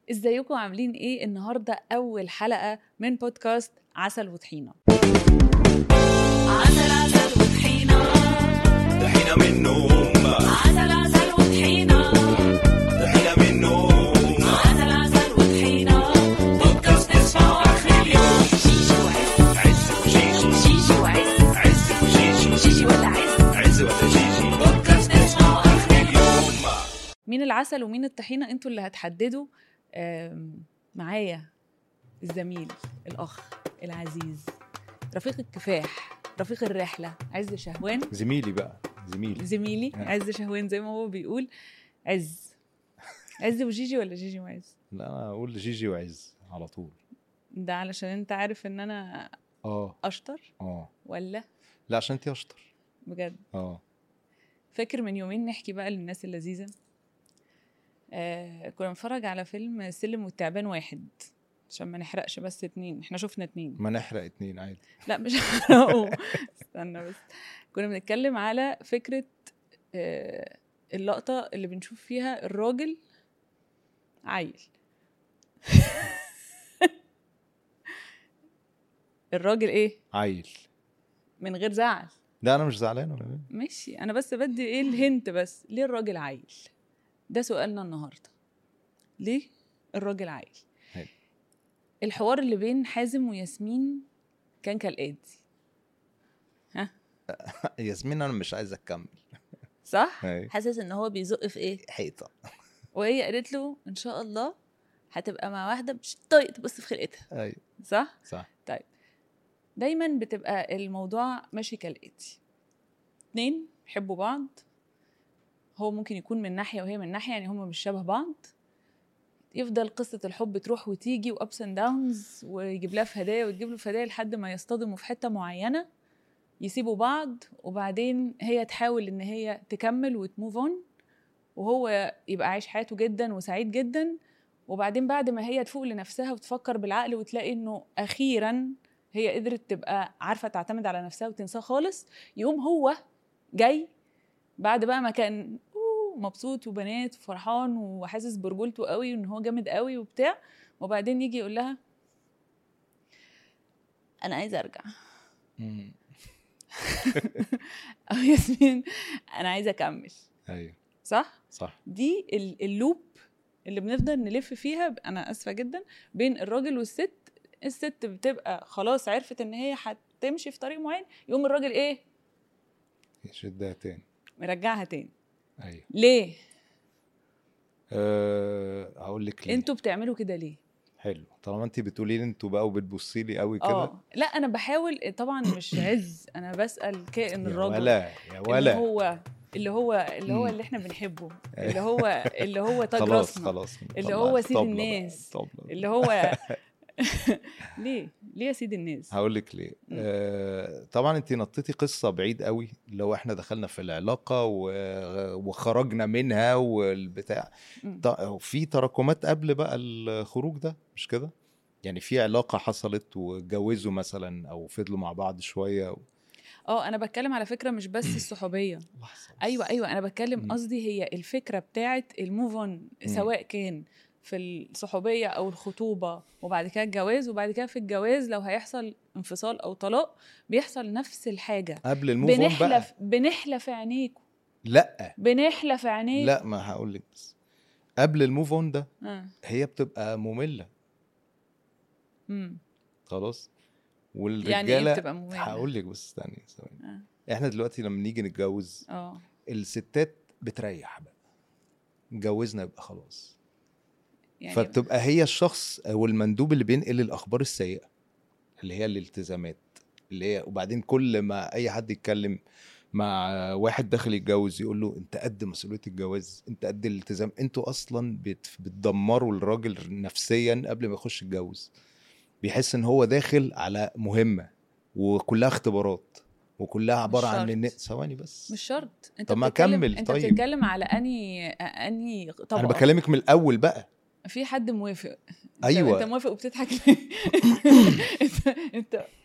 ازيكم عاملين ايه النهارده اول حلقه من بودكاست عسل وطحينه عسل عسل وطحينة طحينة من نوم عسل عسل وطحينة طحينة من نوم عسل عسل وطحينة بودكاست نسمعه آخر اليوم شيشي وعز عز وشيشي شيشي وعز عز وشيشي شيشي ولا عز عز ولا شيشي بودكاست نسمعه آخر اليوم مين العسل ومين الطحينه انتوا اللي هتحددوا آم، معايا الزميل الاخ العزيز رفيق الكفاح رفيق الرحله عز شهوان زميلي بقى زميلي زميلي آه. عز شهوان زي ما هو بيقول عز عز وجيجي ولا جيجي وعز لا انا اقول جيجي وعز على طول ده علشان انت عارف ان انا اه اشطر اه ولا لا عشان انت اشطر بجد اه فاكر من يومين نحكي بقى للناس اللذيذة آه كنا بنتفرج على فيلم السلم والتعبان واحد عشان ما نحرقش بس اتنين احنا شفنا اتنين ما نحرق اتنين عادي لا مش هحرقه استنى بس كنا بنتكلم على فكرة آه اللقطة اللي بنشوف فيها الراجل عيل الراجل ايه عيل من غير زعل لا انا مش زعلان ولا ايه ماشي انا بس بدي ايه الهنت بس ليه الراجل عايل ده سؤالنا النهارده ليه الراجل عايل حلو. الحوار اللي بين حازم وياسمين كان كالاتي ياسمين انا مش عايز اكمل صح أيوة. حاسس ان هو بيزق في ايه حيطه وهي قالت له ان شاء الله هتبقى مع واحده مش طايق تبص في خلقتها ايوه صح صح دايما بتبقى الموضوع ماشي كالاتي اتنين بيحبوا بعض هو ممكن يكون من ناحيه وهي من ناحيه يعني هما مش شبه بعض يفضل قصة الحب تروح وتيجي وابس اند داونز ويجيب لها في هدايا وتجيب له في هدايا لحد ما يصطدموا في حتة معينة يسيبوا بعض وبعدين هي تحاول ان هي تكمل وتموف اون وهو يبقى عايش حياته جدا وسعيد جدا وبعدين بعد ما هي تفوق لنفسها وتفكر بالعقل وتلاقي انه اخيرا هي قدرت تبقى عارفه تعتمد على نفسها وتنساه خالص يقوم هو جاي بعد بقى ما كان أوه مبسوط وبنات وفرحان وحاسس برجولته قوي وان هو جامد قوي وبتاع وبعدين يجي يقول لها انا عايزه ارجع مم. او ياسمين انا عايزه اكمل ايوه صح صح دي ال- اللوب اللي بنفضل نلف فيها ب- انا اسفه جدا بين الراجل والست الست بتبقى خلاص عرفت ان هي هتمشي في طريق معين يقوم الراجل ايه يشدها تاني مرجعها تاني ايوه ليه أه هقول لك ليه انتوا بتعملوا كده ليه حلو طالما انت بتقولي لي انتوا بقى وبتبصي لي قوي كده اه لا انا بحاول طبعا مش عز انا بسال كائن يا الراجل ولا يا اللي ولا هو اللي هو اللي هو مم. اللي احنا بنحبه اللي هو اللي هو تاج خلاص راسنا خلاص اللي طلع هو سيد الطبلة بقى، الناس. الطبلة. اللي هو ليه ليه يا سيد الناس هقول لك ليه مم. آه طبعا انت نطيتي قصه بعيد قوي لو احنا دخلنا في العلاقه و... وخرجنا منها والبتاع مم. ط- في تراكمات قبل بقى الخروج ده مش كده يعني في علاقه حصلت واتجوزوا مثلا او فضلوا مع بعض شويه و... اه انا بتكلم على فكره مش بس الصحوبيه لحظة بس. ايوه ايوه انا بتكلم مم. قصدي هي الفكره بتاعت الموف اون سواء كان في الصحوبيه او الخطوبه وبعد كده الجواز وبعد كده في الجواز لو هيحصل انفصال او طلاق بيحصل نفس الحاجه قبل الموف اون بقى بنحلف بنحلف في عينيكم لا بنحلف في عينيكم لا ما هقول لك بس قبل الموف اون ده آه. هي بتبقى ممله مم. خلاص يعني والرجاله ايه بتبقى مميزه هقول لك بس استني ثواني آه. احنا دلوقتي لما نيجي نتجوز اه الستات بتريح بقى اتجوزنا يبقى خلاص يعني فبتبقى هي الشخص او المندوب اللي بينقل الاخبار السيئه اللي هي الالتزامات اللي هي وبعدين كل ما اي حد يتكلم مع واحد داخل يتجوز يقول له انت قد مسؤوليه الجواز انت قد الالتزام انتوا اصلا بت- بتدمروا الراجل نفسيا قبل ما يخش يتجوز بيحس ان هو داخل على مهمه وكلها اختبارات وكلها عباره عن شرط. إن- ثواني بس مش شرط انت طب ما بتتكلم أكمل انت طيب. بتتكلم على اني اني طبقه انا بكلمك من الاول بقى في حد موافق أنت- أيوة. انت موافق وبتضحك ليه انت انت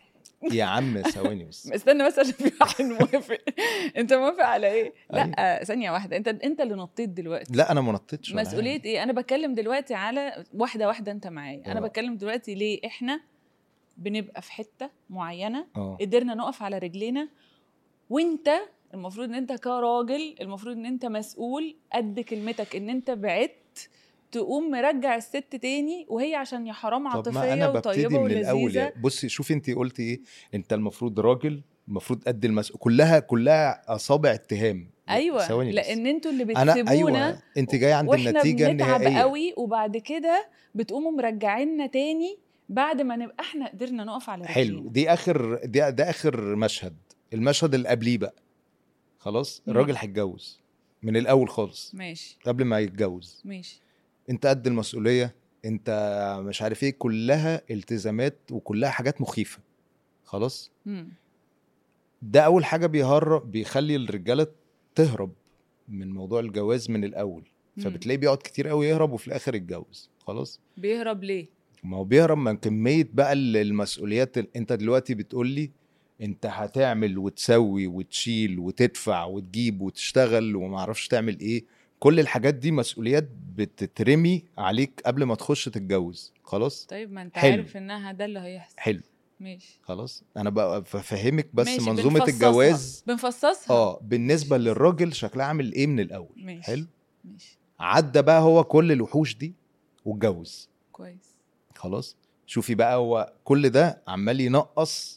يا عم ثواني بس استنى بس عشان في واحد موافق انت موافق على ايه لا ثانيه واحده انت انت اللي نطيت دلوقتي لا انا ما نطيتش ولا مسؤوليه حاجة. ايه انا بتكلم دلوقتي على واحده واحده انت معايا انا آه. بتكلم دلوقتي ليه احنا بنبقى في حته معينه اه قدرنا نقف على رجلينا وانت المفروض ان انت كراجل المفروض ان انت مسؤول قد كلمتك ان انت بعدت تقوم مرجع الست تاني وهي عشان يا حرام طب عاطفيه ما انا ببتدي وطيبه من الاول ولذيذه يعني. بصي شوفي انت قلتي ايه انت المفروض راجل المفروض قد المسؤول كلها كلها اصابع اتهام ايوه ثواني بس. لان انتوا اللي انا بتسيبونا ايوه انت جاي عند واحنا النتيجه بنتعب النهائيه قوي وبعد كده بتقوموا مرجعيننا تاني بعد ما نبقى احنا قدرنا نقف على حلو رجلينا دي اخر دي ده اخر مشهد المشهد اللي قبليه بقى خلاص مم. الراجل هيتجوز من الاول خالص ماشي قبل ما يتجوز ماشي انت قد المسؤوليه انت مش عارف ايه كلها التزامات وكلها حاجات مخيفه خلاص مم. ده اول حاجه بيهرب بيخلي الرجاله تهرب من موضوع الجواز من الاول مم. فبتلاقيه بيقعد كتير قوي يهرب وفي الاخر يتجوز خلاص بيهرب ليه ما هو بيهرب من كميه بقى ال- المسؤوليات ال- انت دلوقتي بتقول لي انت هتعمل وتسوي وتشيل وتدفع وتجيب وتشتغل وما اعرفش تعمل ايه كل الحاجات دي مسؤوليات بتترمي عليك قبل ما تخش تتجوز خلاص طيب ما انت حلو. عارف انها ده اللي هيحصل حلو ماشي خلاص انا بقى بفهمك بس ماشي، منظومه بنفصصها. الجواز بنفصصها اه بالنسبه للراجل شكلها عامل ايه من الاول ماشي. حلو ماشي عدى بقى هو كل الوحوش دي واتجوز كويس خلاص شوفي بقى هو كل ده عمال ينقص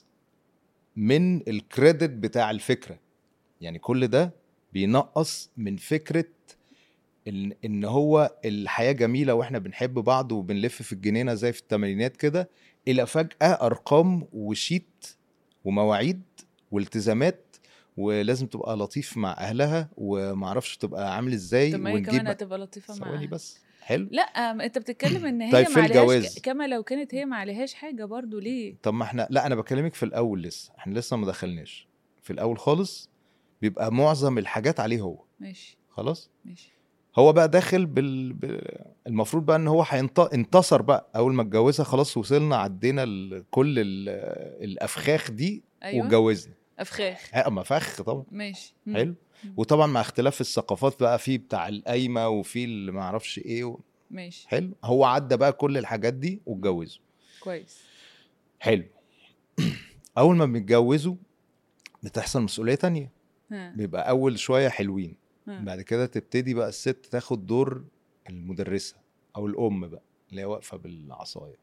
من الكريدت بتاع الفكره يعني كل ده بينقص من فكره ان ان هو الحياه جميله واحنا بنحب بعض وبنلف في الجنينه زي في الثمانينات كده الى فجاه ارقام وشيت ومواعيد والتزامات ولازم تبقى لطيف مع اهلها ومعرفش تبقى عامل ازاي طب ما هي ونجيب كمان هتبقى لطيفه ثواني معاها بس حلو لا ما انت بتتكلم ان هي طيب ما في عليهاش الجواز. ك- كما لو كانت هي ما عليهاش حاجه برضو ليه طب ما احنا لا انا بكلمك في الاول لسه احنا لسه ما دخلناش في الاول خالص بيبقى معظم الحاجات عليه هو ماشي خلاص ماشي هو بقى داخل بال... بال... المفروض بقى ان هو هينط... انتصر بقى اول ما اتجوزها خلاص وصلنا عدينا ال... كل ال... الافخاخ دي ايوه واتجوزنا افخاخ اه ما فخ طبعا ماشي مم. حلو مم. وطبعا مع اختلاف الثقافات بقى في بتاع القايمه وفي اللي ما اعرفش ايه و... ماشي حلو هو عدى بقى كل الحاجات دي واتجوزوا كويس حلو اول ما بنتجوزوا بتحصل مسؤوليه تانية ها. بيبقى اول شويه حلوين ها. بعد كده تبتدي بقى الست تاخد دور المدرسه او الام بقى اللي هي واقفه بالعصايه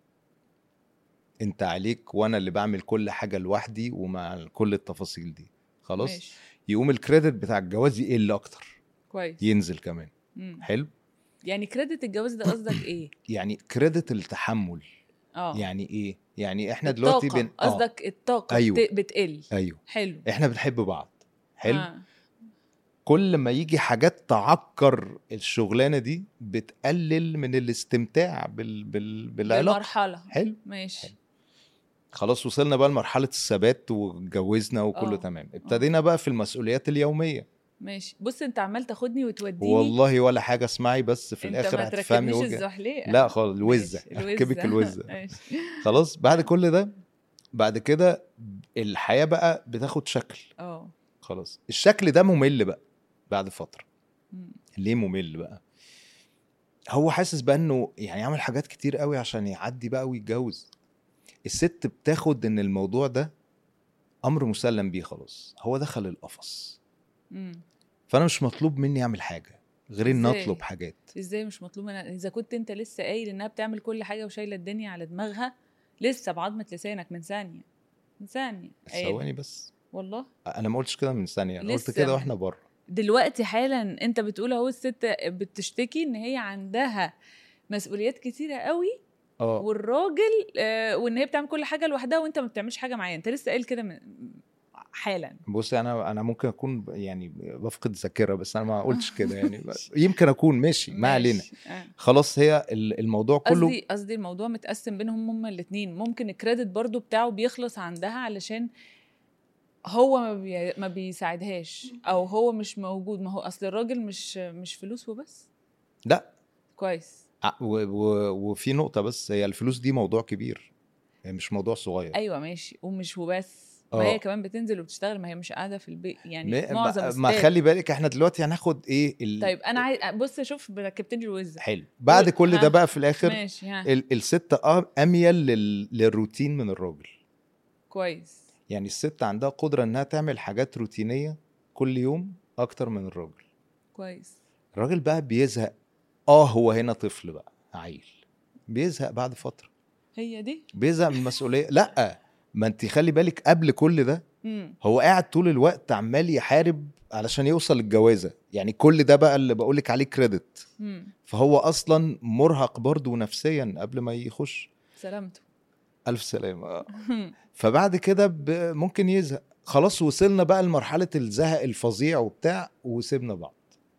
انت عليك وانا اللي بعمل كل حاجه لوحدي ومع كل التفاصيل دي خلاص ماشي يقوم الكريدت بتاع الجواز يقل اكتر كويس ينزل كمان مم. حلو يعني كريدت الجواز ده قصدك ايه يعني كريدت التحمل اه يعني ايه يعني احنا دلوقتي الطاقة. بن آه، قصدك الطاقه أيوة. بت- بتقل ايوه حلو احنا بنحب بعض حلو آه. كل ما يجي حاجات تعكر الشغلانه دي بتقلل من الاستمتاع بال... بال... بالعلاقه بالمرحله حلو ماشي خلاص وصلنا بقى لمرحله الثبات واتجوزنا وكله آه. تمام ابتدينا بقى في المسؤوليات اليوميه ماشي بص انت عمال تاخدني وتوديني والله ولا حاجه اسمعي بس في انت الاخر ما هتفهمي تركبنيش وجه الزحليقه لا خالص الوزه ماشي، اركبك الوزه ماشي خلاص بعد كل ده بعد كده الحياه بقى بتاخد شكل اه خلاص الشكل ده ممل بقى بعد فتره مم. ليه ممل بقى هو حاسس بقى انه يعني عمل حاجات كتير قوي عشان يعدي بقى ويتجوز الست بتاخد ان الموضوع ده امر مسلم بيه خلاص هو دخل القفص مم. فانا مش مطلوب مني اعمل حاجه غير ان إزاي؟ اطلب حاجات ازاي مش مطلوب منها اذا كنت انت لسه قايل انها بتعمل كل حاجه وشايله الدنيا على دماغها لسه بعظمه لسانك من ثانيه من ثانيه قايل. ثواني بس والله انا ما قلتش كده من ثانيه انا قلت لسه كده ما- واحنا بره دلوقتي حالا انت بتقول اهو الست بتشتكي ان هي عندها مسؤوليات كتيره قوي اه والراجل آه وان هي بتعمل كل حاجه لوحدها وانت ما بتعملش حاجه معايا انت لسه قايل كده من- حالا بصي انا انا ممكن اكون ب- يعني بفقد ذاكره بس انا ما قلتش كده يعني يمكن اكون ماشي ما علينا ماشي. آه. خلاص هي ال- الموضوع كله قصدي قصدي الموضوع متقسم بينهم هما الاثنين ممكن الكريدت برضو بتاعه بيخلص عندها علشان هو ما, بي... ما بيساعدهاش او هو مش موجود ما هو اصل الراجل مش مش فلوس وبس لا كويس ع- و- و- وفي نقطة بس هي الفلوس دي موضوع كبير هي مش موضوع صغير ايوه ماشي ومش وبس آه. ما هي كمان بتنزل وبتشتغل ما هي مش قاعده في البيت يعني ما- معظم ما, ما الستات. خلي بالك احنا دلوقتي هناخد ايه ال... طيب انا عايز بص شوف ركبت لي الوزه حلو بعد قول. كل ها. ده بقى في الاخر ماشي ها ال... الست أ- اميل لل... للروتين من الراجل كويس يعني الست عندها قدره انها تعمل حاجات روتينيه كل يوم اكتر من الراجل كويس الراجل بقى بيزهق اه هو هنا طفل بقى عيل بيزهق بعد فتره هي دي بيزهق من المسؤوليه لا ما انت خلي بالك قبل كل ده امم هو قاعد طول الوقت عمال يحارب علشان يوصل للجوازه يعني كل ده بقى اللي بقولك عليه كريدت امم فهو اصلا مرهق برضه نفسيا قبل ما يخش سلامته الف سلامه آه. فبعد كده ب- ممكن يزهق خلاص وصلنا بقى لمرحله الزهق الفظيع وبتاع وسيبنا بعض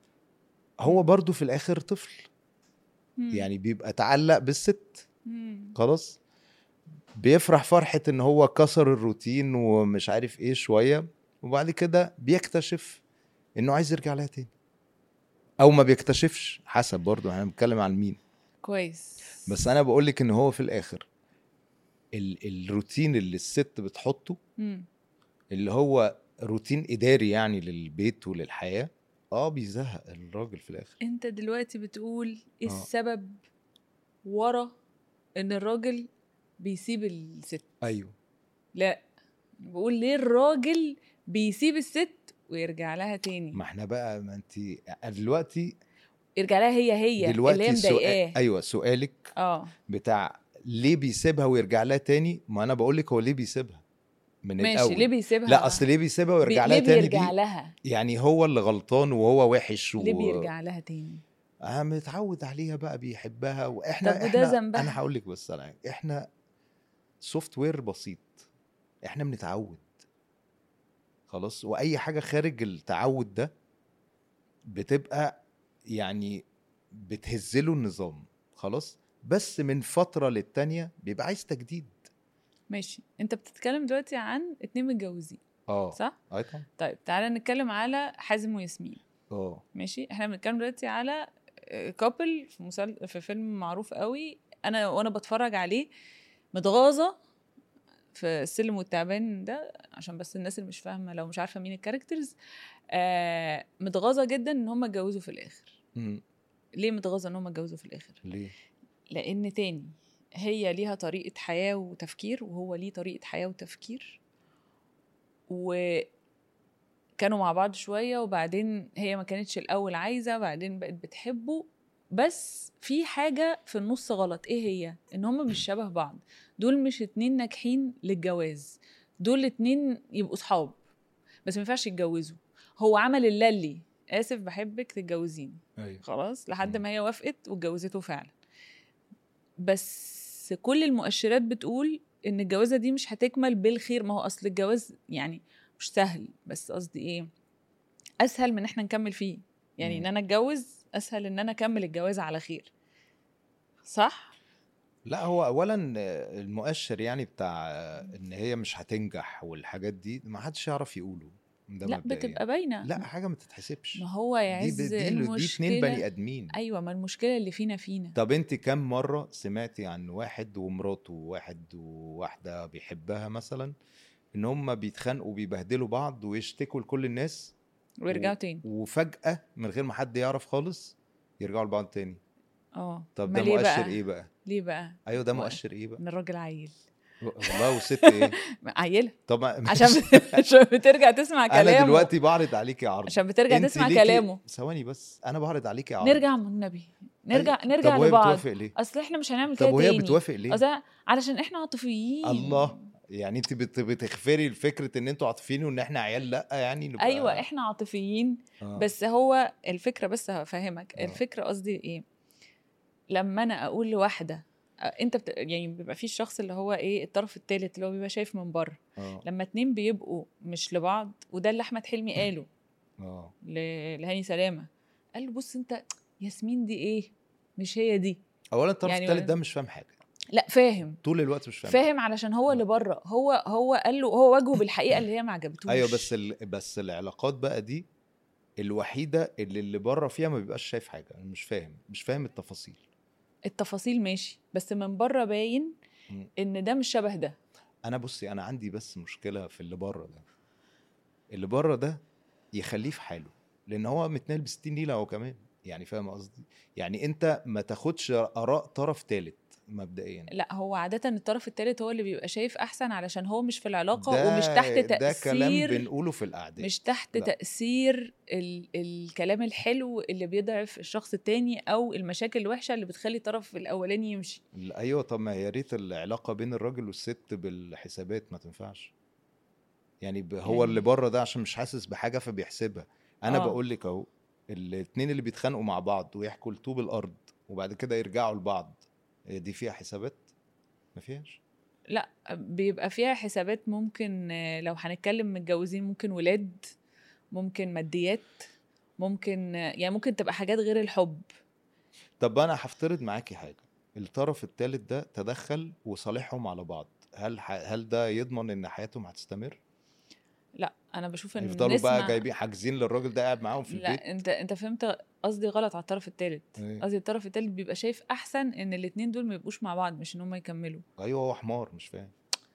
هو برضه في الاخر طفل مم. يعني بيبقى تعلق بالست مم. خلاص بيفرح فرحة ان هو كسر الروتين ومش عارف ايه شوية وبعد كده بيكتشف انه عايز يرجع لها تاني او ما بيكتشفش حسب برضه احنا بنتكلم عن مين كويس بس انا بقول لك ان هو في الاخر ال الروتين اللي الست بتحطه مم. اللي هو روتين اداري يعني للبيت وللحياة اه بيزهق الراجل في الاخر انت دلوقتي بتقول ايه آه. السبب ورا ان الراجل بيسيب الست ايوه لا بقول ليه الراجل بيسيب الست ويرجع لها تاني ما احنا بقى ما انت دلوقتي يرجع لها هي هي دلوقتي اللي هي سؤال مضايقاه ايوه سؤالك اه بتاع ليه بيسيبها ويرجع لها تاني ما انا بقول لك هو ليه بيسيبها من ماشي الاول ليه بيسيبها لا اصل ليه بيسيبها بي- ويرجع ليه لها تاني بيرجع دي لها يعني هو اللي غلطان وهو وحش و... ليه بيرجع لها تاني آه متعود عليها بقى بيحبها واحنا طب وده احنا ذنبها؟ انا هقول لك بس على حاجة. احنا سوفت وير بسيط احنا بنتعود خلاص واي حاجه خارج التعود ده بتبقى يعني بتهزله النظام خلاص بس من فتره للتانيه بيبقى عايز تجديد ماشي انت بتتكلم دلوقتي عن اتنين متجوزين اه صح اي طبعا طيب تعالى نتكلم على حازم وياسمين اه ماشي احنا بنتكلم دلوقتي على كابل في مسل... في فيلم معروف قوي انا وانا بتفرج عليه متغاظه في السلم والتعبان ده عشان بس الناس اللي مش فاهمه لو مش عارفه مين الكاركترز آه متغاظه جدا ان هم اتجوزوا في الاخر مم. ليه متغاظه ان هم اتجوزوا في الاخر ليه لان تاني هي ليها طريقه حياه وتفكير وهو ليه طريقه حياه وتفكير وكانوا مع بعض شويه وبعدين هي ما كانتش الاول عايزه بعدين بقت بتحبه بس في حاجه في النص غلط ايه هي ان هم مش شبه بعض دول مش اتنين ناجحين للجواز دول اتنين يبقوا صحاب بس ما ينفعش يتجوزوا هو عمل اللي اسف بحبك تتجوزيني ايوه خلاص لحد مم. ما هي وافقت واتجوزته فعلا بس كل المؤشرات بتقول ان الجوازه دي مش هتكمل بالخير ما هو اصل الجواز يعني مش سهل بس قصدي ايه اسهل من احنا نكمل فيه يعني مم. ان انا اتجوز اسهل ان انا اكمل الجواز على خير صح لا هو اولا المؤشر يعني بتاع ان هي مش هتنجح والحاجات دي ما حدش يعرف يقوله ده لا مبدئياً. بتبقى باينه لا حاجه ما تتحسبش ما هو دي يعز دي, دي, دي المشكله اتنين بني ادمين ايوه ما المشكله اللي فينا فينا طب انت كم مره سمعتي عن واحد ومراته وواحد وواحده بيحبها مثلا ان هم بيتخانقوا وبيبهدلوا بعض ويشتكوا لكل الناس ويرجعوا تاني وفجاه من غير ما حد يعرف خالص يرجعوا لبعض تاني اه طب ما ده ليه مؤشر بقى؟ ايه بقى ليه بقى ايوه ده مؤ- مؤشر ايه بقى ان الراجل عيل والله وست ايه عيله طب ما- عشان عشان بترجع تسمع كلامه انا دلوقتي بعرض عليكي عرض عشان بترجع انت تسمع ليكي- كلامه ثواني بس انا بعرض عليكي عرض نرجع من النبي نرجع أي- نرجع طب وهي لبعض بتوافق ليه اصل احنا مش هنعمل كده طب وهي تاني بتوافق ليه أصل علشان احنا عاطفيين الله يعني انت بت بتغفري لفكره ان انتوا عاطفيين وان احنا عيال لا يعني نبقى ايوه احنا عاطفيين آه. بس هو الفكره بس هفهمك آه. الفكره قصدي ايه لما انا اقول لواحده آه، انت بت... يعني بيبقى في الشخص اللي هو ايه الطرف الثالث اللي هو بيبقى شايف من بره اه لما اتنين بيبقوا مش لبعض وده اللي احمد حلمي قاله اه ل- لهاني سلامه قال له بص انت ياسمين دي ايه مش هي دي اولا الطرف يعني الثالث ولا- ده مش فاهم حاجه لا فاهم طول الوقت مش فاهم فاهم علشان هو اللي بره هو هو قال له هو واجهه بالحقيقه اللي هي ما عجبتوش ايوه بس ال... بس العلاقات بقى دي الوحيده اللي اللي بره فيها ما بيبقاش شايف حاجه انا مش فاهم مش فاهم التفاصيل التفاصيل ماشي بس من بره باين مم. ان ده مش شبه ده انا بصي انا عندي بس مشكله في اللي بره ده اللي بره ده يخليه في حاله لان هو متنال ب 60 نيله هو كمان يعني فاهم قصدي يعني انت ما تاخدش اراء طرف ثالث مبدئيا لا هو عادة الطرف الثالث هو اللي بيبقى شايف أحسن علشان هو مش في العلاقة ده ومش تحت ده كلام تأثير بنقوله في القعدات مش تحت لا. تأثير ال الكلام الحلو اللي بيضعف الشخص التاني أو المشاكل الوحشة اللي بتخلي الطرف الأولاني يمشي لا، ايوه طب ما يا ريت العلاقه بين الراجل والست بالحسابات ما تنفعش يعني ب- هو يعني- اللي بره ده عشان مش حاسس بحاجه فبيحسبها انا آه. بقول لك اهو الاتنين اللي بيتخانقوا مع بعض ويحكوا لطوب الارض وبعد كده يرجعوا لبعض هي دي فيها حسابات ما فيهاش لا بيبقى فيها حسابات ممكن آه، لو هنتكلم متجوزين ممكن ولاد ممكن ماديات ممكن آه، يعني ممكن تبقى حاجات غير الحب طب انا هفترض معاكي حاجه الطرف الثالث ده تدخل وصالحهم على بعض هل ح... هل ده يضمن ان حياتهم هتستمر لا انا بشوف ان يفضلوا بقى نسمع- جايبين حاجزين للراجل ده قاعد معاهم في البيت لا انت انت فهمت قصدي غلط على الطرف الثالث إيه؟ قصدي الطرف الثالث بيبقى شايف احسن ان الاثنين دول ما يبقوش مع بعض مش ان هم يكملوا ايوه هو حمار مش فاهم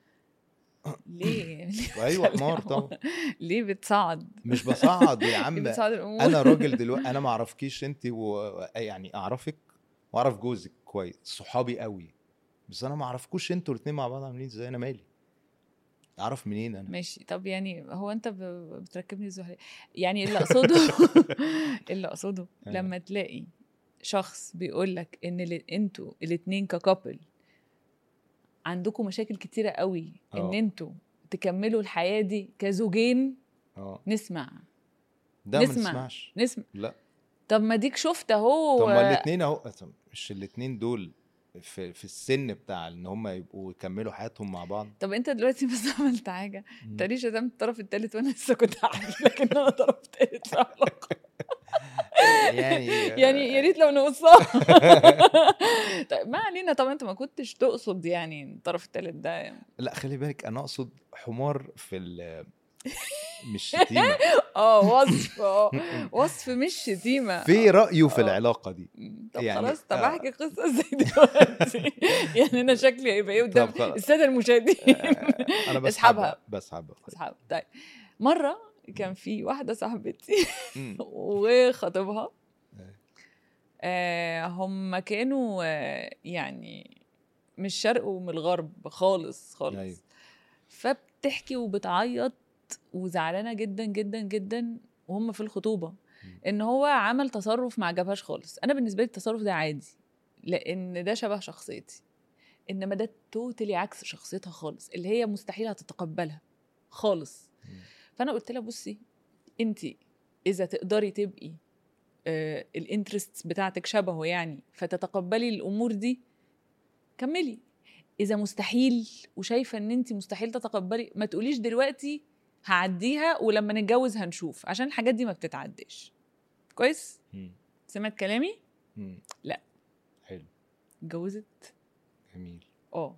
ليه ايوه حمار طبعا ليه بتصعد مش بصعد يا ليه عم بتصعد الامور انا راجل دلوقتي انا ما اعرفكيش انت و... يعني اعرفك واعرف جوزك كويس صحابي قوي بس انا ما اعرفكوش انتوا الاثنين مع بعض عاملين ازاي انا مالي اعرف منين انا ماشي طب يعني هو انت ب- بتركبني الزهرية يعني اللي اقصده اللي اقصده آه. لما تلاقي شخص بيقول لك ان ال- انتوا الاثنين ككابل عندكم مشاكل كتيره قوي ان آه. انتوا تكملوا الحياه دي كزوجين اه نسمع ده ما نسمع. نسمعش نسمع لا طب ما ديك شفت اهو طب ما الاثنين اهو طب مش الاثنين دول في في السن بتاع ان هم يبقوا يكملوا حياتهم مع بعض طب انت دلوقتي بس عملت حاجه مم. انت ليه شتمت الطرف الثالث وانا لسه كنت هحكي لك ان انا طرف ثالث في علاقه يعني يعني يا ريت لو نقصها طيب ما علينا طب انت ما كنتش تقصد يعني الطرف الثالث ده لا خلي بالك انا اقصد حمار في ال مش شتيمه اه وصف اه وصف مش شتيمه في رايه في آه. العلاقه دي مم. طب يعني- خلاص طب آه. احكي قصه ازاي دلوقتي يعني انا شكلي هيبقى ايه قدام طب خلاص. الساده المشاهدين انا بسحبها اسحبها. بسحبها اصحاب طيب مره كان في واحده صاحبتي مم. وخطيبها أيوة. آه هم كانوا آه يعني مش شرق ومن الغرب خالص خالص أيوة. فبتحكي وبتعيط وزعلانه جدا جدا جدا وهم في الخطوبه مم. ان هو عمل تصرف ما عجبهاش خالص انا بالنسبه لي التصرف ده عادي لان ده شبه شخصيتي انما ده توتالي عكس شخصيتها خالص اللي هي مستحيل هتتقبلها خالص مم. فانا قلت لها بصي انت اذا تقدري تبقي آه الانترست بتاعتك شبهه يعني فتتقبلي الامور دي كملي اذا مستحيل وشايفه ان انت مستحيل تتقبلي ما تقوليش دلوقتي هعديها ولما نتجوز هنشوف عشان الحاجات دي ما بتتعديش كويس مم. سمعت كلامي مم. لا. حلو اتجوزت جميل اه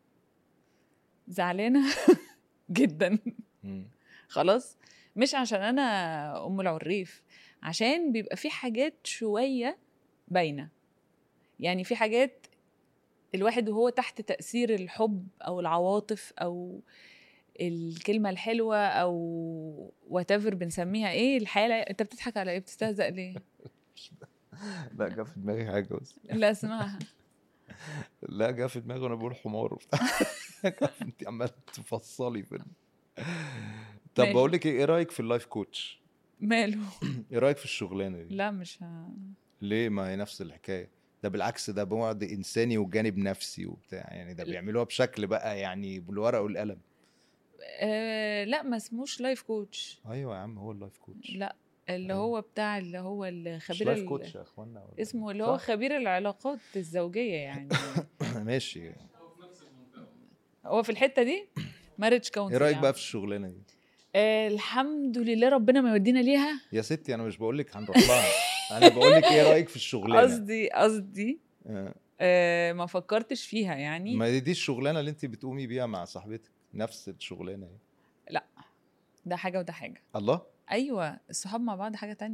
زعلانه جدا مم. خلاص مش عشان انا ام العريف عشان بيبقى في حاجات شويه باينه يعني في حاجات الواحد وهو تحت تاثير الحب او العواطف او الكلمه الحلوه او وات بنسميها ايه الحاله انت بتضحك على ايه بتستهزأ ليه لا جه في دماغي حاجه بس لا اسمعها لا جه في دماغي وانا بقول حمار وبتاع انت عماله تفصلي في ال- طب ماشي. بقول لك ايه إيه رايك في اللايف كوتش ماله ايه رايك في الشغلانه دي لا مش ه... ليه ما هي نفس الحكايه ده بالعكس ده بعد انساني وجانب نفسي وبتاع يعني ده لا. بيعملوها بشكل بقى يعني بالورقه والقلم آه لا ما اسموش لايف كوتش ايوه يا عم هو اللايف كوتش لا اللي أيوة. هو بتاع اللي هو مش الخبير لايف ال- كوتش يا اخوانا ولا اسمه إيه؟ اللي هو صح؟ خبير العلاقات الزوجيه يعني ماشي هو في الحته دي ماريج كونسل ايه رايك بقى في الشغلانه دي آه الحمد لله ربنا ما يودينا ليها يا ستي انا مش بقول لك هنروح لها انا بقول لك ايه رايك في الشغلانه قصدي قصدي آه. آه ما فكرتش فيها يعني ما دي, دي الشغلانه اللي انت بتقومي بيها مع صاحبتك نفس الشغلانه اهي ده حاجه وده حاجه الله ايوه الصحاب مع بعض حاجه تانية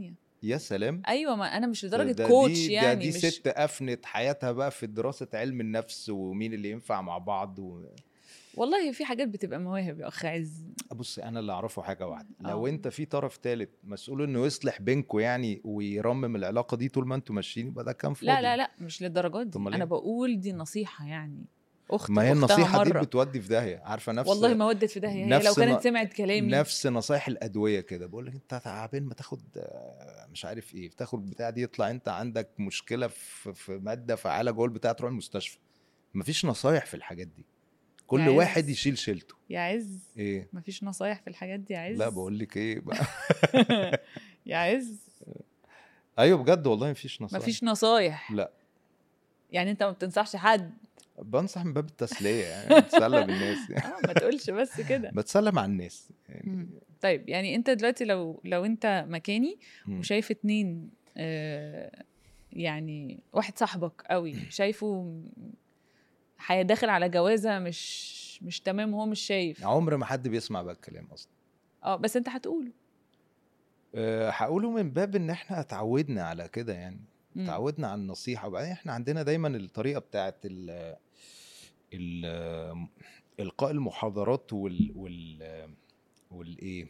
يا سلام ايوه ما انا مش لدرجه ده كوتش دي يعني ده دي مش ست افنت حياتها بقى في دراسه علم النفس ومين اللي ينفع مع بعض و... والله في حاجات بتبقى مواهب يا اخ عز بص انا اللي اعرفه حاجه واحده لو آه. انت في طرف ثالث مسؤول انه يصلح بينكم يعني ويرمم العلاقه دي طول ما انتوا ماشيين يبقى ده كان فاضي لا لا لا مش للدرجات طب دي أمال انا إيه؟ بقول دي نصيحه يعني اخت ما هي أختها النصيحه دي مرة. بتودي في داهيه عارفه نفس والله ما ودت في داهيه هي نفس لو كانت ن- سمعت كلامي نفس نصايح الادويه كده بقول لك انت تعبان ما تاخد آه، مش عارف ايه تاخد بتاع دي يطلع انت عندك مشكله في, في ماده فعاله جوه البتاع تروح المستشفى مفيش نصايح في الحاجات دي كل يا واحد عز. يشيل شيلته يا عز ايه مفيش نصايح في الحاجات دي يا عز لا بقول لك ايه بقى يا عز ايوه بجد والله مفيش نصايح مفيش نصايح لا يعني انت ما بتنصحش حد بنصح من باب التسليه يعني بتسلى بالناس يعني. اه ما تقولش بس كده بتسلى مع الناس يعني مم. طيب يعني انت دلوقتي لو لو انت مكاني مم. وشايف اتنين آه يعني واحد صاحبك قوي شايفه م- هيداخل على جوازه مش مش تمام وهو مش شايف عمر ما حد بيسمع بقى الكلام اصلا اه بس انت هتقوله أه هقوله من باب ان احنا اتعودنا على كده يعني مم. اتعودنا على النصيحه وبعدين احنا عندنا دايما الطريقه بتاعت ال ال القاء المحاضرات وال وال والايه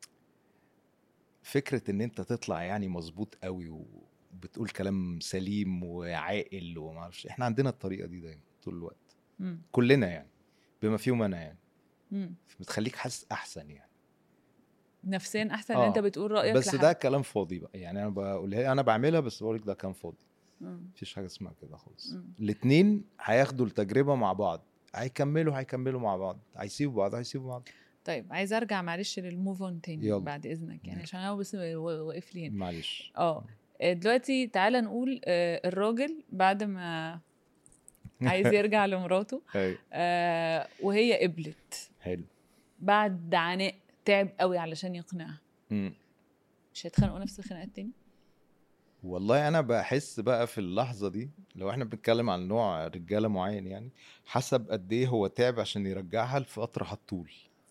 فكره ان انت تطلع يعني مظبوط قوي وبتقول كلام سليم وعاقل وما اعرفش احنا عندنا الطريقه دي دايما طول الوقت مم. كلنا يعني بما فيهم انا يعني مم. بتخليك حاسس احسن يعني نفسيا احسن ان آه. انت بتقول رايك بس لحد. ده كلام فاضي بقى يعني انا بقولها انا بعملها بس بقولك ده كلام فاضي مم. مفيش حاجه اسمها كده خالص مم. الاتنين هياخدوا التجربه مع بعض هيكملوا هيكملوا مع بعض هيسيبوا بعض هيسيبوا بعض طيب عايز ارجع معلش للموف اون تاني يلا. بعد اذنك يعني مم. عشان هو بس واقف لي هنا معلش اه دلوقتي تعالى نقول آه، الراجل بعد ما عايز يرجع لمراته أيوة. آه، وهي قبلت حلو بعد عناء تعب قوي علشان يقنعها مم. مش هيتخانقوا نفس الخناقات تاني والله انا بحس بقى في اللحظه دي لو احنا بنتكلم عن نوع رجاله معين يعني حسب قد ايه هو تعب عشان يرجعها لفتره هتطول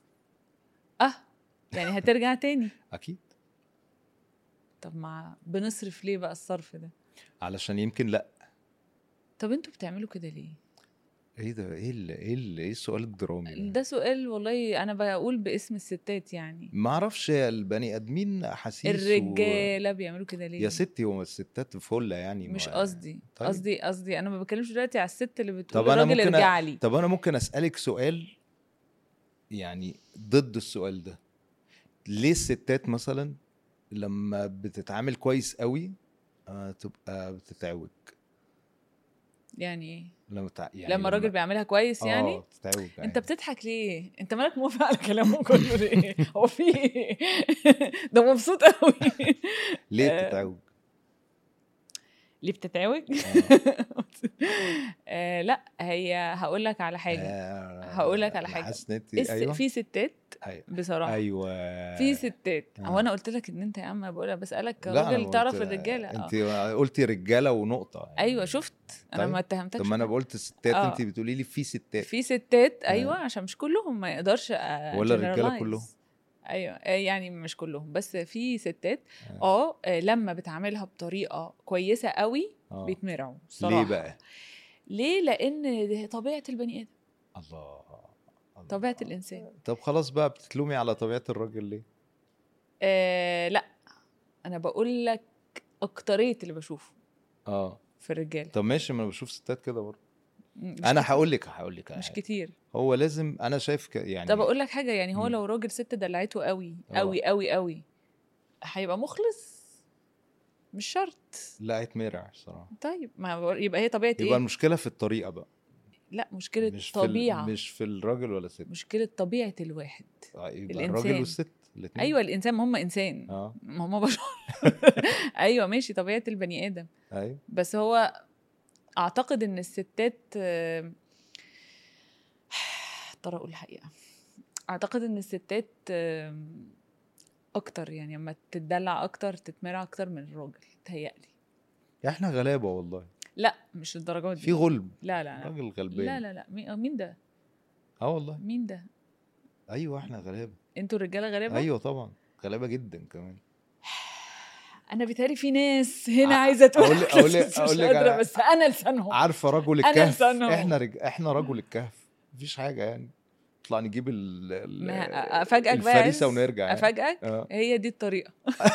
اه يعني هترجع تاني اكيد طب ما بنصرف ليه بقى الصرف ده علشان يمكن لا طب انتوا بتعملوا كده ليه ايه ده ايه ال ايه ال ايه السؤال الدرامي ده ده سؤال والله انا بقول باسم الستات يعني ما اعرفش البني ادمين احاسيس و... الرجاله بيعملوا كده ليه يا ستي هو الستات فله يعني مش ما- قصدي طيب. قصدي قصدي انا ما بتكلمش دلوقتي على الست اللي بتقول طب أنا الراجل ممكن أ- ارجع لي طب انا ممكن اسالك سؤال يعني ضد السؤال ده ليه الستات مثلا لما بتتعامل كويس قوي آه، تبقى بتتعوج يعني ايه لما تع... يعني لما الراجل بيعملها كويس يعني اه بتتعوج انت بتضحك ليه انت مالك موافق على كلامه كله ليه هو في إيه؟ ده مبسوط قوي ليه آه، بتتعوج ليه بتتعوج آه. آه لا هي هقول لك على حاجه آه، هقول لك على أنا حاجة. حاسس ان انت الس- ايوه في ستات ايوه بصراحه ايوه في ستات آه. هو انا قلت لك ان انت يا عم بقول بسالك لا، أنا كراجل قلت- تعرف الرجاله آه. انت قلتي رجاله ونقطه يعني. ايوه شفت انا طيب. ما اتهمتكش طب ما انا بحاجة. قلت ستات آه. انت بتقولي لي في ستات في ستات آه. ايوه عشان مش كلهم ما يقدرش أ- ولا الرجالة generalize. كلهم؟ ايوه آه، يعني مش كلهم بس في ستات آه. اه آه، لما بتعاملها بطريقه كويسه قوي آه. بيتمرعوا الصراحه ليه بقى ليه لان دي طبيعه البني ادم الله الله. طبيعه الانسان طب خلاص بقى بتتلومي على طبيعه الراجل ليه آه لا انا بقول لك اكتريه اللي بشوفه اه في الرجاله طب ماشي ما انا بشوف ستات كده برضه مش انا كتير. هقول لك هقول لك على مش حاجة. كتير هو لازم انا شايف ك... يعني طب اقول لك حاجه يعني هو مم. لو راجل ست دلعته قوي آه. قوي قوي قوي هيبقى مخلص مش شرط لا هيتمرع الصراحه طيب ما بقول- يبقى هي طبيعه يبقى ايه المشكله في الطريقه بقى لا مشكله مش في ال... طبيعه مش في الراجل ولا الست مشكله طبيعه الواحد آه، يبقى الإنسان. الراجل والست الاثنين ايوه الانسان ما هم انسان اه ما هم بشر ايوه ماشي طبيعه البني ادم ايوه بس هو اعتقد ان الستات آه، اضطر اقول الحقيقه اعتقد ان الستات آه، اكتر يعني لما تتدلع اكتر تتمرع اكتر من الراجل تهيألي يا احنا غلابه والله لا مش الدرجات في دي غلب لا لا لا راجل غلبان لا لا لا مين مين ده اه والله مين ده ايوه احنا غلابه انتوا الرجاله غالبا ايوه طبعا غلابه جدا كمان انا بيتهيألي في ناس هنا ع- عايزه تقول أقول- أحلى أقول- بس أقول مش لك قادره على- بس انا لسانهم عارفه رجل أنا الكهف لسانهم. احنا رج... احنا رجل الكهف مفيش حاجه يعني نطلع نجيب ال... ال... ما افاجئك بقى الفريسه عز؟ ونرجع يعني. افاجئك اه هي دي الطريقه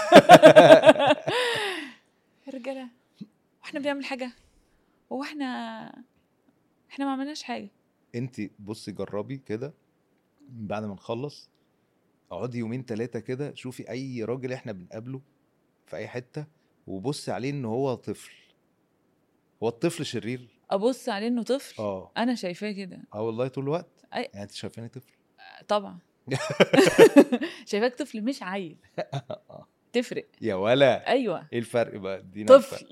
يا رجاله واحنا بنعمل حاجه هو احنا احنا ما عملناش حاجه انت بصي جربي كده بعد ما نخلص اقعدي يومين ثلاثه كده شوفي اي راجل احنا بنقابله في اي حته وبصي عليه ان هو طفل هو الطفل شرير ابص عليه انه طفل اه انا شايفاه كده اه والله طول الوقت أي- يعني انت شايفاني طفل طبعا شايفاك طفل مش عيل تفرق يا ولا ايوه ايه الفرق بقى ادينا طفل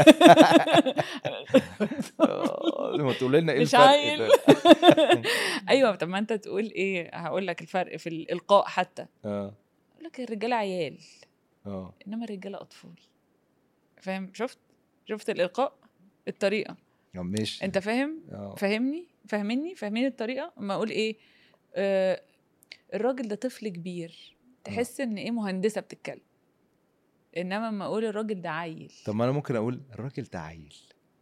آه، ما تقول لنا ايه مش الفرق عيل. ده؟ ايوه طب ما انت تقول ايه هقول لك الفرق في الالقاء حتى اه اقول لك الرجاله عيال اه انما الرجاله اطفال فاهم شفت شفت الالقاء الطريقه آه، ماشي انت فاهم اه فاهمني فاهمني فاهمين الطريقه اما اقول ايه آه الراجل ده طفل كبير تحس ان ايه مهندسه بتتكلم انما اما اقول الراجل ده عيل طب ما انا ممكن اقول الراجل ده عيل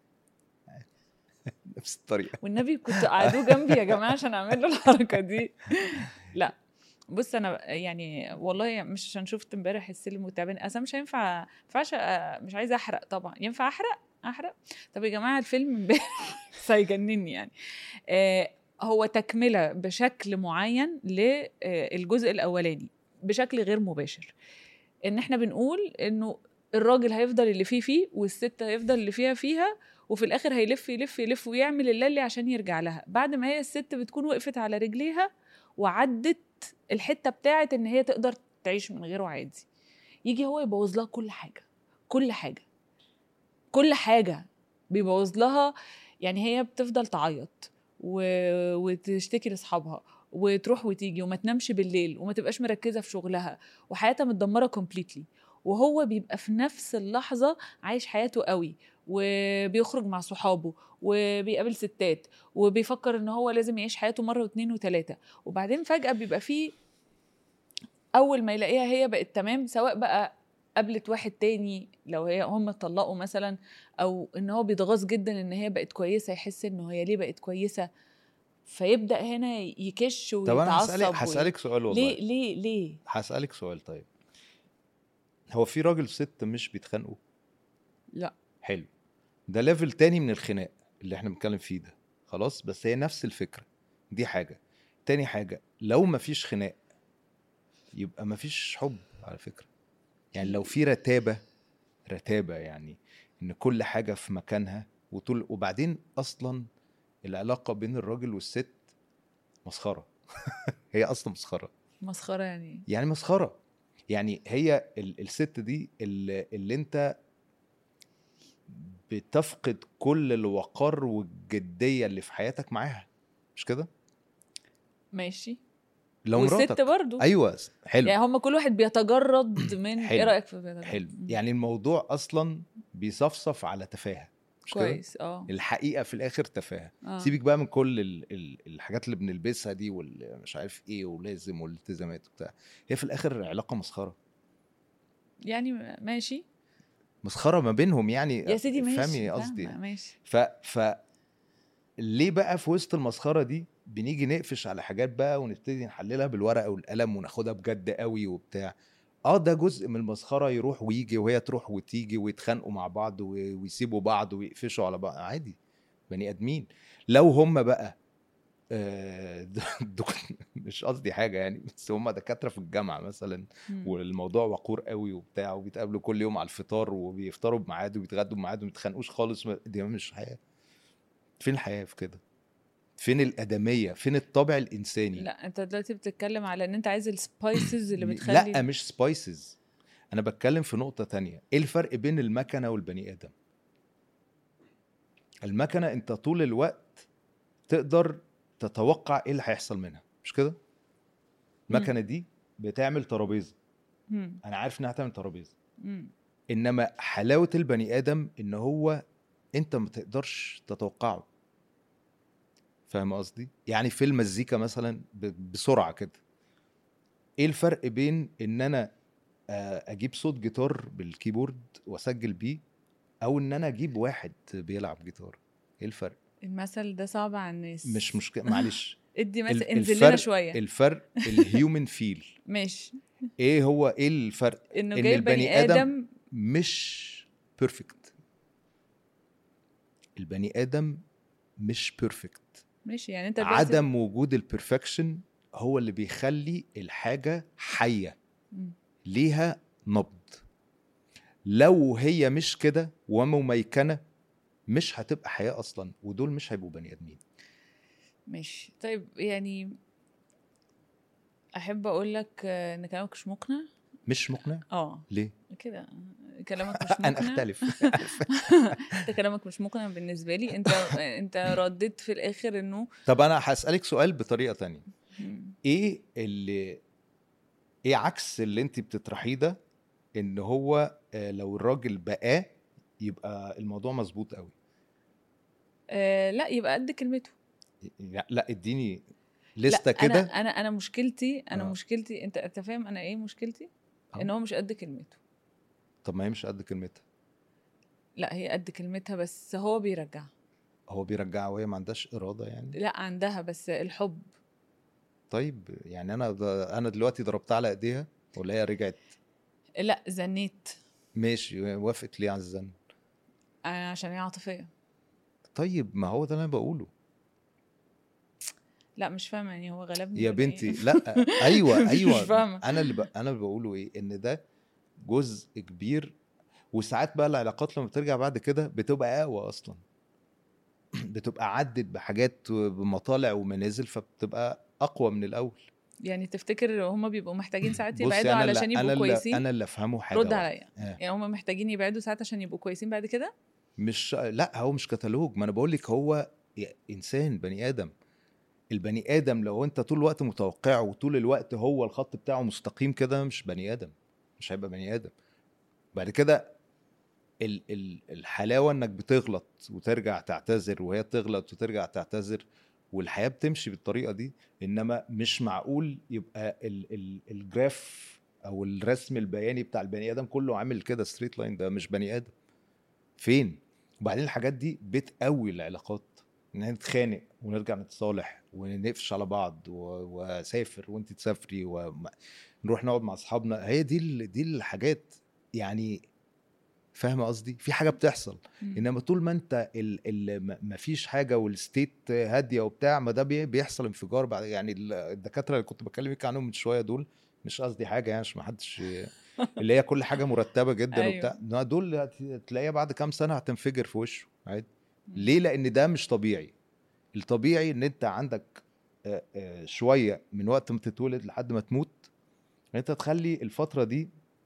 نفس الطريقه والنبي كنت قعدوه جنبي يا جماعه عشان اعمل له الحركه دي لا بص انا يعني والله مش عشان شفت امبارح السلم والتعبان اصلا مش هينفع ما ينفعش أ- مش عايزه احرق طبعا ينفع احرق احرق طب يا جماعه الفيلم امبارح هيجنني يعني آه هو تكمله بشكل معين للجزء الاولاني بشكل غير مباشر ان احنا بنقول انه الراجل هيفضل اللي فيه فيه والست هيفضل اللي فيها فيها وفي الاخر هيلف يلف يلف ويعمل اللي عشان يرجع لها بعد ما هي الست بتكون وقفت على رجليها وعدت الحته بتاعت ان هي تقدر تعيش من غيره عادي يجي هو يبوظ لها كل حاجه كل حاجه كل حاجه بيبوظ لها يعني هي بتفضل تعيط و... وتشتكي لاصحابها وتروح وتيجي وما تنامش بالليل وما تبقاش مركزه في شغلها وحياتها متدمره كومبليتلي وهو بيبقى في نفس اللحظه عايش حياته قوي وبيخرج مع صحابه وبيقابل ستات وبيفكر ان هو لازم يعيش حياته مره واثنين وثلاثه وبعدين فجاه بيبقى فيه اول ما يلاقيها هي بقت تمام سواء بقى قابلت واحد تاني لو هي هم اتطلقوا مثلا او ان هو بيتغاظ جدا ان هي بقت كويسه يحس انه هي ليه بقت كويسه فيبدا هنا يكش طب انا ويتعصب هسألك وي- هسألك سؤال والله ليه ليه ليه هسألك سؤال طيب هو في راجل ست مش بيتخانقوا لا حلو ده ليفل تاني من الخناق اللي احنا بنتكلم فيه ده خلاص بس هي نفس الفكرة دي حاجة تاني حاجة لو مفيش خناق يبقى مفيش حب على فكرة يعني لو في رتابة رتابة يعني ان كل حاجة في مكانها وطول وبعدين اصلا العلاقة بين الراجل والست مسخرة هي اصلا مسخرة مسخره يعني يعني مسخره يعني هي ال- الست دي اللي, اللي انت بتفقد كل الوقار والجديه اللي في حياتك معاها مش كده ماشي لو والست مراتك برضو ايوه حلو يعني هم كل واحد بيتجرد من حلو. ايه رايك في بيتجرد؟ حلو مم. يعني الموضوع اصلا بيصفصف على تفاهه مش كده كويس اه الحقيقه في الاخر تفاهه آه. سيبك بقى من كل ال ال الحاجات اللي بنلبسها دي والمش عارف ايه ولازم والالتزامات وبتاع هي في الاخر علاقه مسخره يعني ماشي مسخره ما بينهم يعني يا سيدي ماشي فاهمي قصدي فاهمة، ماشي ف ف ليه بقى في وسط المسخره دي بنيجي نقفش على حاجات بقى ونبتدي نحللها بالورقه والقلم وناخدها بجد قوي وبتاع اه ده جزء من المسخره يروح ويجي وهي تروح وتيجي ويتخانقوا مع بعض و- ويسيبوا بعض ويقفشوا على بعض عادي بني ادمين لو هم بقى آه، دك- مش قصدي حاجه يعني بس هم دكاتره في الجامعه مثلا مم. والموضوع وقور قوي وبتاع وبيتقابلوا كل يوم على الفطار وبيفطروا بميعاد وبيتغدوا بميعاد وما بيتخانقوش خالص دي مش حياه فين الحياه في كده فين الادميه فين الطابع الانساني لا انت دلوقتي بتتكلم على ان انت عايز السبايسز اللي م- بتخلي لا مش سبايسز انا بتكلم في نقطه تانية ايه الفرق بين المكنه والبني ادم المكنه انت طول الوقت تقدر تتوقع ايه اللي هيحصل منها مش كده المكنه دي بتعمل ترابيزه مم. انا عارف انها هتعمل ترابيزه مم. انما حلاوه البني ادم ان هو انت ما تقدرش تتوقعه فاهم قصدي يعني في المزيكا مثلا ب- بسرعه كده ايه الفرق بين ان انا آه، اجيب صوت جيتار بالكيبورد واسجل بيه او ان انا اجيب واحد بيلعب جيتار ايه الفرق المثل ده صعب على الناس مش مشكله معلش ادي مثل ال- انزل لنا الفرق- شويه الفرق الهيومن فيل ماشي ايه هو ايه الفرق انه إن جاي البني بني آدم ادم مش بيرفكت البني ادم مش بيرفكت ماشي يعني انت بس- عدم وجود البرفكشن هو اللي بيخلي الحاجه حيه مم. ليها نبض لو هي مش كده ومميكنه مش هتبقى حياه اصلا ودول مش هيبقوا بني ادمين ماشي طيب يعني احب اقول لك آه، ان كلامك مش مقنع مش مقنع اه ليه كده كلامك مش مقنع انا اختلف انت كلامك مش مقنع بالنسبه لي انت انت رديت في الاخر انه طب انا هسالك سؤال بطريقه تانية مم. ايه اللي ايه عكس اللي انت بتطرحيه ده ان هو آه، لو الراجل بقاه يبقى الموضوع مظبوط قوي آه لا يبقى قد كلمته لا, لا اديني لا، لسته انا كده انا انا مشكلتي انا آه. مشكلتي انت انت فاهم انا ايه مشكلتي آه. ان هو مش قد كلمته طب ما هي مش قد كلمتها لا هي قد كلمتها بس هو بيرجعها هو بيرجعها وهي ما عندهاش اراده يعني لا عندها بس الحب طيب يعني انا انا دلوقتي ضربتها على ايديها ولا هي رجعت لا زنيت ماشي وافقت ليه على الزن آه، عشان هي عاطفيه طيب ما هو ده اللي انا بقوله لا مش فاهمه يعني هو غلبني يا ولا إيه؟ بنتي لا ايوه ايوه مش فاهمة. انا اللي ب... انا اللي بقوله ايه ان ده جزء كبير وساعات بقى العلاقات لما بترجع بعد كده بتبقى اقوى اصلا بتبقى عدت بحاجات بمطالع ومنازل فبتبقى اقوى من الاول يعني تفتكر هما بيبقوا محتاجين ساعات بصي، يبعدوا أنا اللي- علشان انا يبقوا اللي كويسين انا اللي افهمه حاجه رد واحدة. عليا آه. يعني هما محتاجين يبعدوا ساعات عشان يبقوا كويسين بعد كده مش لا هو مش كتالوج ما انا بقول لك هو انسان بني ادم البني ادم لو انت طول الوقت متوقعه وطول الوقت هو الخط بتاعه مستقيم كده مش بني ادم مش هيبقى بني ادم بعد كده ال ال الحلاوه انك بتغلط وترجع تعتذر وهي تغلط وترجع تعتذر والحياه بتمشي بالطريقه دي انما مش معقول يبقى ال ال الجراف او الرسم البياني بتاع البني ادم كله عامل كده ستريت لاين ده مش بني ادم فين وبعدين الحاجات دي بتقوي العلاقات ان احنا نتخانق ونرجع نتصالح ونقفش على بعض و- واسافر وانت تسافري ونروح نقعد مع اصحابنا هي دي ال- دي الحاجات يعني فاهمه قصدي في حاجه بتحصل مم. انما طول ما انت ال ال ما فيش حاجه والستيت هاديه وبتاع ما ده بي- بيحصل انفجار بعد يعني ال- الدكاتره اللي كنت بكلمك عنهم من شويه دول مش قصدي حاجه يعني عشان ما حدش اللي هي كل حاجه مرتبه جدا أيوة. وبتاع إنما دول هت- تلاقيها بعد كام سنه هتنفجر في وشه عادي ليه لان ده مش طبيعي الطبيعي ان انت عندك آه، آه، شويه من وقت ما تتولد لحد ما تموت ان انت تخلي الفتره دي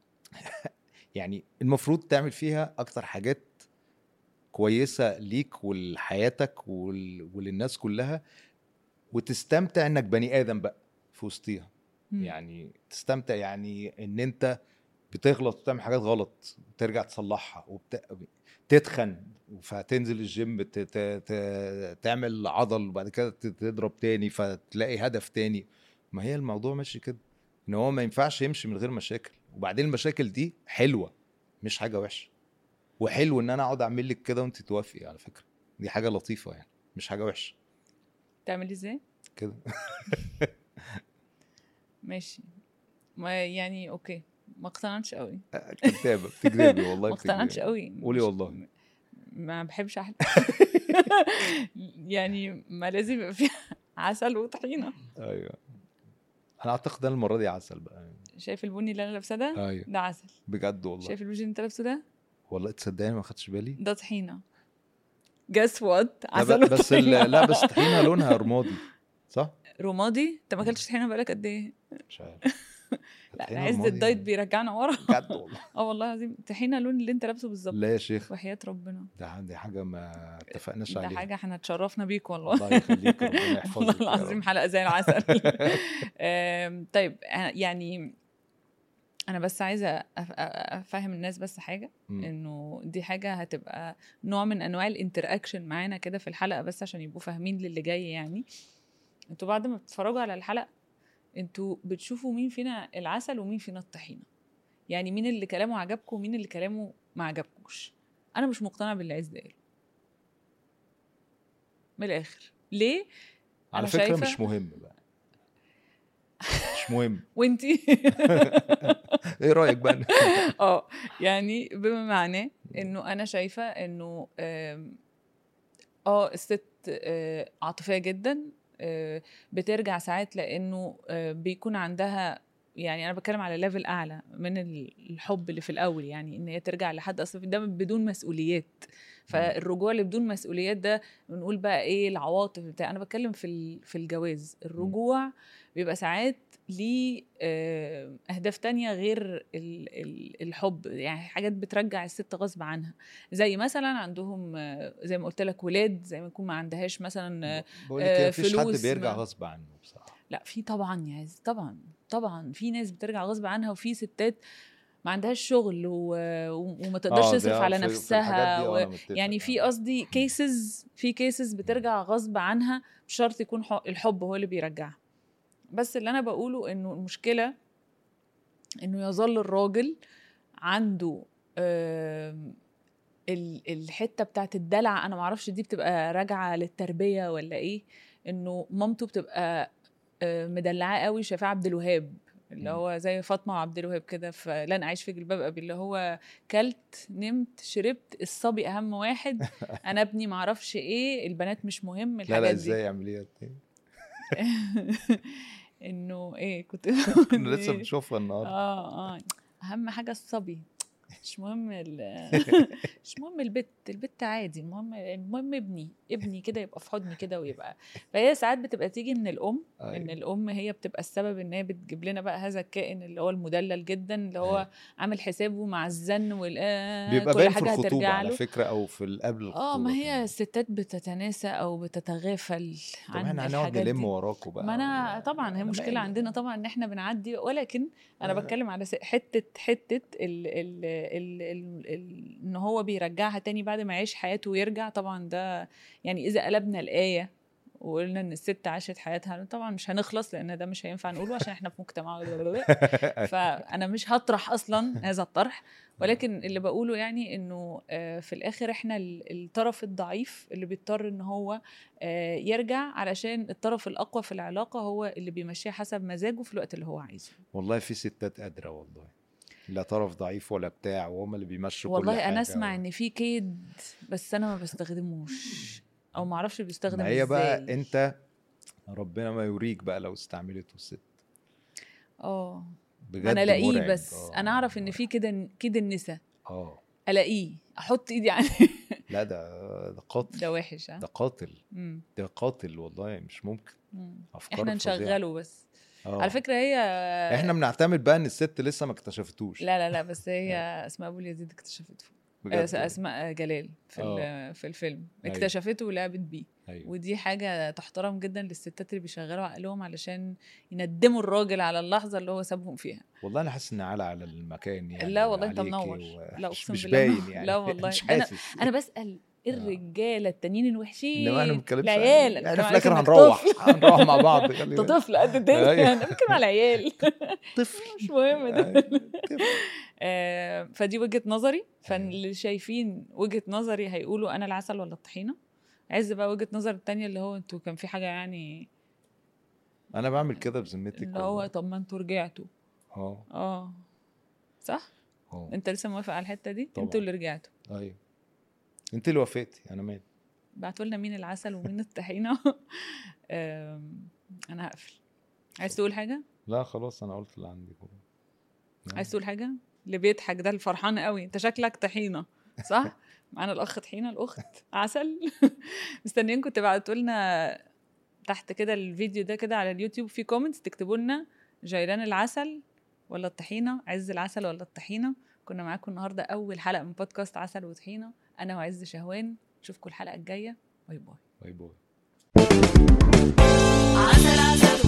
يعني المفروض تعمل فيها اكتر حاجات كويسه ليك ولحياتك ول- وللناس كلها وتستمتع انك بني ادم بقى في وسطيها مم. يعني تستمتع يعني ان انت بتغلط وتعمل حاجات غلط وترجع تصلحها وبت... تتخن فتنزل الجيم ت... ت... ت... تعمل عضل وبعد كده ت- تضرب تاني فتلاقي هدف تاني ما هي الموضوع ماشي كده ان هو ما ينفعش يمشي من غير مشاكل وبعدين المشاكل دي حلوه مش حاجه وحشه وحلو ان انا اقعد اعمل لك كده وانت توافقي على فكره دي حاجه لطيفه يعني مش حاجه وحشه تعمل ازاي كده ماشي ما يعني اوكي ما اقتنعتش قوي كدابه بتكذبي والله ما اقتنعتش بتكذبي. قوي قولي مش- والله. ما بحبش احلى يعني ما لازم يبقى فيها عسل وطحينه ايوه انا اعتقد انا المره دي عسل بقى شايف البني اللي انا لابساه ده ايوه ده عسل بجد والله شايف البيج اللي انت لابسه ده والله تصدقني ما خدتش بالي ده طحينه جس وات لا عسل ب- بس ال- وطحينة. لا بس طحينه لونها رمادي صح رمادي انت ما اكلتش طحينه بقالك قد ايه مش عارف لا طحينة عز رمادي؟ الدايت بيرجعنا ورا بجد والله اه والله العظيم طحينه لون اللي انت لابسه بالظبط لا يا شيخ وحياه ربنا ده دي حاجه ما اتفقناش ده عليها حاجه احنا اتشرفنا بيك والله الله يخليك ربنا يحفظك والله يا العظيم رب. حلقه زي العسل آم، طيب أنا- يعني انا بس عايزه أف- أ- افهم الناس بس حاجه مم. انه دي حاجه هتبقى نوع من انواع الانتراكشن معانا كده في الحلقه بس عشان يبقوا فاهمين للي جاي يعني انتوا بعد ما بتتفرجوا على الحلقه انتوا بتشوفوا مين فينا العسل ومين فينا الطحينه يعني مين اللي كلامه عجبكم ومين اللي كلامه ما عجبكوش انا مش مقتنعه باللي عز قاله من الاخر ليه على أنا فكره شايفة- مش مهم بقى مش مهم وانتي ايه رايك بقى اه يعني بما معناه انه انا شايفه انه آم، اه الست آه، عاطفيه جدا آه، بترجع ساعات لانه آه، بيكون عندها يعني انا بتكلم على ليفل اعلى من ال- الحب اللي في الاول يعني ان هي ترجع لحد اصلا ده بدون مسؤوليات فالرجوع اللي بدون مسؤوليات ده بنقول بقى ايه العواطف بتاع انا بتكلم في ال- في الجواز الرجوع بيبقى ساعات ليه آه، اهداف تانية غير ال- ال- الحب يعني حاجات بترجع الست غصب عنها زي مثلا عندهم آه، زي ما قلت لك ولاد زي ما يكون ما عندهاش مثلا آه، بقول لك إيه، آه، مفيش حد فلوس بيرجع ما- غصب عنه بصراحه لا في طبعا يا عز طبعا طبعا في ناس بترجع غصب عنها وفي ستات ما عندهاش شغل و... و- وما تقدرش آه، ده تصرف على في- في نفسها الحاجات دي، آه، و... أنا متفق. يعني في آه. قصدي كيسز في كيسز بترجع غصب عنها مش شرط يكون ح- الحب هو اللي بيرجعها بس اللي انا بقوله انه المشكله انه يظل الراجل عنده آم، ال- الحته بتاعت الدلع انا معرفش دي بتبقى راجعه للتربيه ولا ايه انه مامته بتبقى آه، مدلعاه قوي شايفاه عبد الوهاب اللي مم. هو زي فاطمه وعبد الوهاب كده في لن اعيش في جلباب ابي اللي هو كلت نمت شربت الصبي اهم واحد انا ابني معرفش ايه البنات مش مهم لا الحاجات لا دي ازاي اعمليها تاني انه ايه كنت كنا لسه إيه؟ بنشوفها النهارده اه اه اهم حاجه الصبي مش مهم ال- مش مهم البت البت عادي المهم المهم ابني ابني كده يبقى في حضني كده ويبقى فهي ساعات بتبقى تيجي من الام ان أيوة. الام هي بتبقى السبب ان هي بتجيب لنا بقى هذا الكائن اللي هو المدلل جدا اللي هو أيوة. عامل حسابه مع الزن وال آه، بيبقى كل باين في حاجه الخطوبه هترجع على له فكره او في ال- قبل الخطوبه اه ما هي كمان. الستات بتتناسى او بتتغافل طب عن احنا هنقعد الحاجات نلم دي وراكوا بقى ما انا ولا- طبعا هي أنا مشكله مالي. عندنا طبعا ان احنا بنعدي ولكن انا آه. بتكلم على س- حته حته ال ال ال ال ال ان هو بيرجعها تاني بعد ما يعيش حياته ويرجع طبعا ده يعني اذا قلبنا الايه وقلنا ان الست عاشت حياتها طبعا مش هنخلص لان ده مش هينفع نقوله عشان احنا في مجتمع فانا مش هطرح اصلا هذا الطرح ولكن اللي بقوله يعني انه آه، في الاخر احنا ال- الطرف الضعيف اللي بيضطر ان هو آه، يرجع علشان الطرف الاقوى في العلاقه هو اللي بيمشيها حسب مزاجه في الوقت اللي هو عايزه والله في ستات قادره والله لا طرف ضعيف ولا بتاع وهم اللي بيمشوا كل والله حاجه انا اسمع ان في كيد بس انا ما بستخدموش او ما اعرفش بيستخدم ما هي بقى إزاي. انت ربنا ما يوريك بقى لو استعملته الست اه بجد انا الاقيه مرعب. بس آه، انا اعرف ان مرعب. في كده كده النساء اه الاقيه احط ايدي عليه لا ده ده قاتل ده وحش ها ده قاتل مم. ده قاتل والله مش ممكن مم. افكار احنا فظيعة. نشغله بس آه. على فكره هي احنا بنعتمد بقى ان الست لسه ما اكتشفتوش لا لا لا بس هي اسماء ابو اليزيد اكتشفته بجد آه، اسماء جلال في آه. ال- في الفيلم أيوة. اكتشفته ولعبت بيه ايوه ودي حاجه تحترم جدا للستات اللي بيشغلوا عقلهم علشان يندموا الراجل على اللحظه اللي هو سابهم فيها والله انا حاسس ان على على المكان يعني لا والله انت عليكي منور. و- لا مش- اقسم مش بالله باين منور. يعني لا والله. مش أنا- حاسس انا بسال الرجاله التانيين الوحشين انما انا ما بتكلمش العيال يعني أنا في الاخر عارفة إنك هنروح طفل. هنروح مع بعض خلي انت بالك. طفل قد الدنيا أيوة. انا بتكلم على العيال طفل مش مهم ده أيوة، طفل. آه، فدي وجهه نظري فاللي شايفين وجهه نظري هيقولوا انا العسل ولا الطحينه عز بقى وجهه نظر التانية اللي هو انتوا كان في حاجه يعني انا بعمل كده بذمتك اللي هو والله. طب ما انتوا رجعتوا اه اه صح اه انت لسه موافق على الحته دي طبعاً. انتوا اللي رجعتوا ايوه انت اللي وافقتي انا مالي بعتوا لنا مين العسل ومين الطحينه آم، انا هقفل عايز تقول حاجه لا خلاص انا قلت اللي عندي كله عايز تقول حاجه اللي بيضحك ده الفرحان قوي انت شكلك طحينه صح معانا الاخ طحينه الاخت عسل مستنيينكم تبعتوا لنا تحت كده الفيديو ده كده على اليوتيوب في كومنتس تكتبوا لنا جيران العسل ولا الطحينه عز العسل ولا الطحينه كنا معاكم النهارده اول حلقه من بودكاست عسل وطحينه انا وعز شهوان نشوفكم الحلقه الجايه باي باي باي باي عسل عسل